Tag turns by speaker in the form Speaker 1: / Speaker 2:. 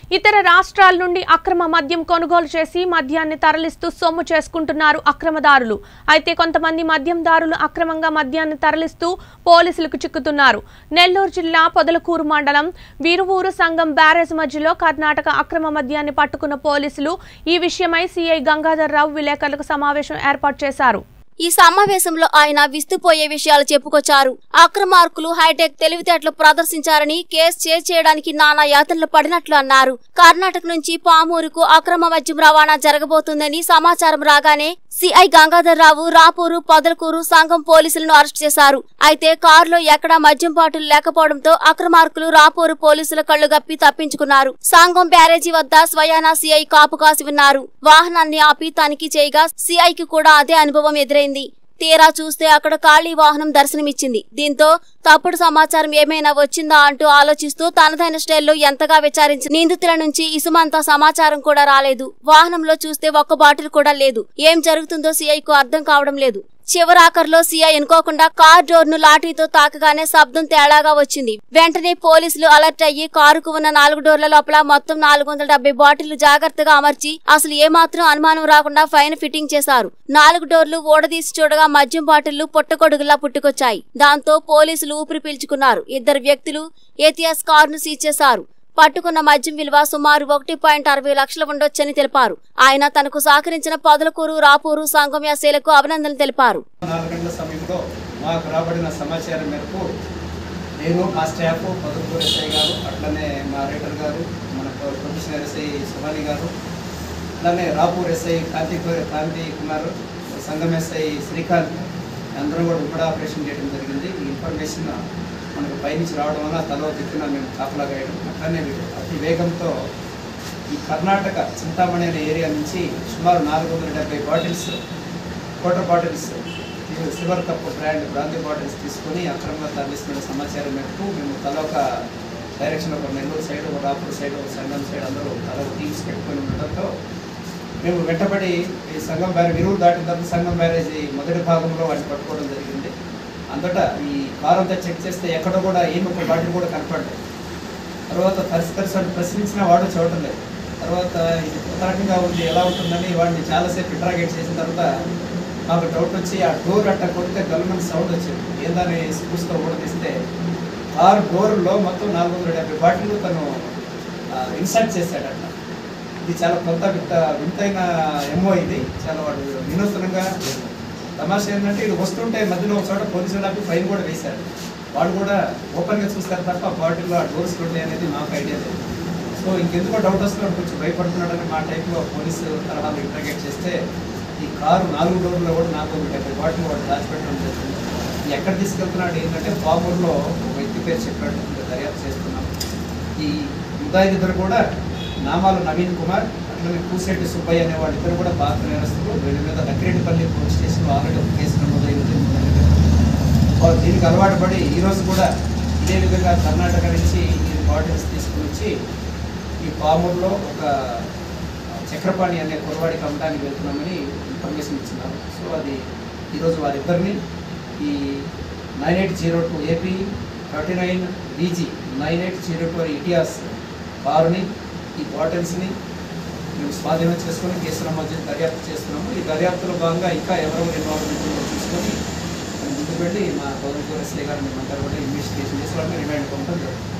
Speaker 1: ఇతర రాష్ట్రాల నుండి అక్రమ మద్యం కొనుగోలు చేసి మద్యాన్ని తరలిస్తూ సొమ్ము చేసుకుంటున్నారు అక్రమదారులు అయితే కొంతమంది మద్యందారులు అక్రమంగా మద్యాన్ని తరలిస్తూ పోలీసులకు చిక్కుతున్నారు నెల్లూరు జిల్లా పొదలకూరు మండలం వీరువూరు సంఘం బ్యారేజ్ మధ్యలో కర్ణాటక అక్రమ మద్యాన్ని పట్టుకున్న పోలీసులు ఈ విషయమై సీఐ గంగాధర్ రావు విలేకరులకు సమావేశం ఏర్పాటు చేశారు
Speaker 2: ఈ సమావేశంలో ఆయన విస్తుపోయే విషయాలు చెప్పుకొచ్చారు అక్రమార్కులు హైటెక్ తెలివితేటలు ప్రదర్శించారని కేసు చేజ్ చేయడానికి నానా యాతనలు పడినట్లు అన్నారు కర్ణాటక నుంచి పామూరుకు అక్రమ మద్యం రవాణా జరగబోతుందని సమాచారం రాగానే సిఐ గంగాధర్ రావు రాపూరు పొదలకూరు సంఘం పోలీసులను అరెస్ట్ చేశారు అయితే కారులో ఎక్కడా మద్యం బాటిల్ లేకపోవడంతో అక్రమార్కులు రాపూరు పోలీసుల కళ్లు గప్పి తప్పించుకున్నారు సంఘం బ్యారేజీ వద్ద స్వయానా సిఐ కాపు కాసి ఉన్నారు వాహనాన్ని ఆపి తనిఖీ చేయగా సిఐకి కూడా అదే అనుభవం ఎదురైంది తీరా చూస్తే అక్కడ ఖాళీ వాహనం దర్శనమిచ్చింది దీంతో తప్పుడు సమాచారం ఏమైనా వచ్చిందా అంటూ ఆలోచిస్తూ తనదైన స్టైల్లో ఎంతగా విచారించి నిందితుల నుంచి ఇసుమంత సమాచారం కూడా రాలేదు వాహనంలో చూస్తే ఒక్క బాటిల్ కూడా లేదు ఏం జరుగుతుందో సిఐకు అర్థం కావడం లేదు చివరాఖర్లో సీఐ అనుకోకుండా కార్ డోర్ ను లాఠీతో తాకగానే శబ్దం తేడాగా వచ్చింది వెంటనే పోలీసులు అలర్ట్ అయ్యి కారుకు ఉన్న నాలుగు డోర్ల లోపల మొత్తం నాలుగు వందల డెబ్బై బాటిళ్లు జాగ్రత్తగా అమర్చి అసలు ఏమాత్రం అనుమానం రాకుండా ఫైన్ ఫిట్టింగ్ చేశారు నాలుగు డోర్లు ఓడదీసి చూడగా మద్యం బాటిళ్లు పుట్టగొడుగులా పుట్టుకొచ్చాయి దాంతో పోలీసులు ఊపిరి పీల్చుకున్నారు ఇద్దరు వ్యక్తులు ఏతియాస్ కారును సీజ్ చేశారు పట్టుకున్న మద్యం విలువ సుమారు ఒకటి పాయింట్ అరవై లక్షలు ఉండొచ్చని తెలిపారు ఆయన తనకు సహకరించిన పొదలకూరు రాపూరు సంఘం యాసేలకు అభినందనలు తెలిపారు
Speaker 3: నాలుగు గంటల సమయంలో మాకు రాబడిన సమాచారం మేరకు నేను మా స్టాఫ్ పదకొండు ఎస్ఐ గారు అట్లనే మా రైటర్ గారు మన ప్రొఫెషనల్ ఎస్ఐ సుహాని గారు అట్లనే రాపూర్ ఎస్ఐ కాంతి కాంతి కుమార్ సంఘం ఎస్ఐ శ్రీకాంత్ అందరం కూడా ఉమ్మడి ఆపరేషన్ చేయడం జరిగింది ఈ ఇన్ఫర్మేషన్ మనకు పైనుంచి రావడం వల్ల తలో దిక్కున మేము కాపలా వేయడం అట్లనే వీళ్ళు అతి వేగంతో ఈ కర్ణాటక చింతామణి అనే ఏరియా నుంచి సుమారు నాలుగు వందల డెబ్బై బాటిల్స్ వాటర్ బాటిల్స్ ఇవి సిల్వర్ కప్ బ్రాండ్ బ్రాంతి బాటిల్స్ తీసుకొని అక్రమంగా తరలిస్తున్న సమాచారం మేరకు మేము తల ఒక డైరెక్షన్ ఒక నెల్లూరు సైడ్ ఒక రాపూర్ సైడ్ ఒక సంఘం సైడ్ అందరూ తల ఒక టీమ్స్ పెట్టుకొని ఉండడంతో మేము వెంటబడి ఈ సంఘం బ్యారేజ్ విరువులు దాటిన తర్వాత సంఘం బ్యారేజీ మొదటి భాగంలో వాటిని పట్టుకోవడం జరిగింది అంతటా ఈ కార్ అంతా చెక్ చేస్తే ఎక్కడ కూడా ఏమి ఒక బాటిల్ కూడా కనపడలేదు తర్వాత తరిసి తరిసి వాడిని ప్రశ్నించినా వాడు చూడటం లేదు తర్వాత ఇది కొత్త రకంగా ఉంది ఎలా ఉంటుందని వాడిని చాలాసేపు ఇంట్రాగేట్ చేసిన తర్వాత మాకు డౌట్ వచ్చి ఆ డోర్ అట్ట కొడితే గల్మన్ సౌండ్ వచ్చింది ఏందని స్కూల్స్తో కూడా తీస్తే కార్ డోర్లో మొత్తం నాలుగు వందల డెబ్బై బాటిల్ తను ఇన్సర్ట్ చేశాడట ఇది చాలా కొత్త వింత వింతైన ఎమ్మో ఇది చాలా వాడు వినూత్నంగా తమాషా ఏంటంటే ఇది వస్తుంటే మధ్యలో ఒక చోట పోలీసులు ఆపి ఫైన్ కూడా వేశారు వాళ్ళు కూడా ఓపెన్గా చూస్తారు తప్ప బాటిల్లో ఆ డోర్స్ ఉంటాయి అనేది మాకు ఐడియా లేదు సో ఇంకెందుకో డౌట్ వస్తున్నాడు కొంచెం భయపడుతున్నాడని మా టైప్లో పోలీసు తరహాలో ఇంటర్గేట్ చేస్తే ఈ కారు నాలుగు డోర్లో కూడా నాకు ఒక డెబ్బై బాటిల్ వాడు దాచిపెట్టడం జరిగింది ఇది ఎక్కడ తీసుకెళ్తున్నాడు ఏంటంటే పామూరులో ఒక వ్యక్తి పేరు చెప్పాడు ఇంకా దర్యాప్తు చేస్తున్నాం ఈ ముద్దాయిద్దరు కూడా నామాలు నవీన్ కుమార్ అట్లనే పూసెట్టి సుబ్బయ్య అనే వాళ్ళిద్దరు కూడా పాత్ర నేరస్తులు వీళ్ళ మీద నక్రేటిపల్లి పోలీస్ స్టేషన్లో ఆల్రెడీ ఒక కేసు నమోదైంది వారు దీనికి అలవాటు పడి ఈరోజు కూడా ఇదే విధంగా కర్ణాటక నుంచి ఈ బాటిల్స్ తీసుకుని వచ్చి ఈ పామూరులో ఒక చక్రపాణి అనే కురవాడికి అమ్మడానికి వెళ్తున్నామని ఇన్ఫర్మేషన్ ఇచ్చినారు సో అది ఈరోజు వారిద్దరిని ఈ nine eight zero two AP thirty nine BG nine eight zero two Etios కారుని ఈ బాటిల్స్ని మేము స్వాధీనం చేసుకొని కేసు నమోదు చేసి దర్యాప్తు చేస్తున్నాము ఈ దర్యాప్తులో భాగంగా ఇంకా ఎవరెవరు ఇన్వాల్వ్మెంట్ ఉందో చూసుకొని ముందుకు వెళ్ళి మా గవర్నమెంట్ ఎస్ఐ గారు మేమందరూ కూడా ఇన్వెస్టిగేషన్ చేసి వాళ్ళని రిమైండ్ పంపడం జరుగుతుంది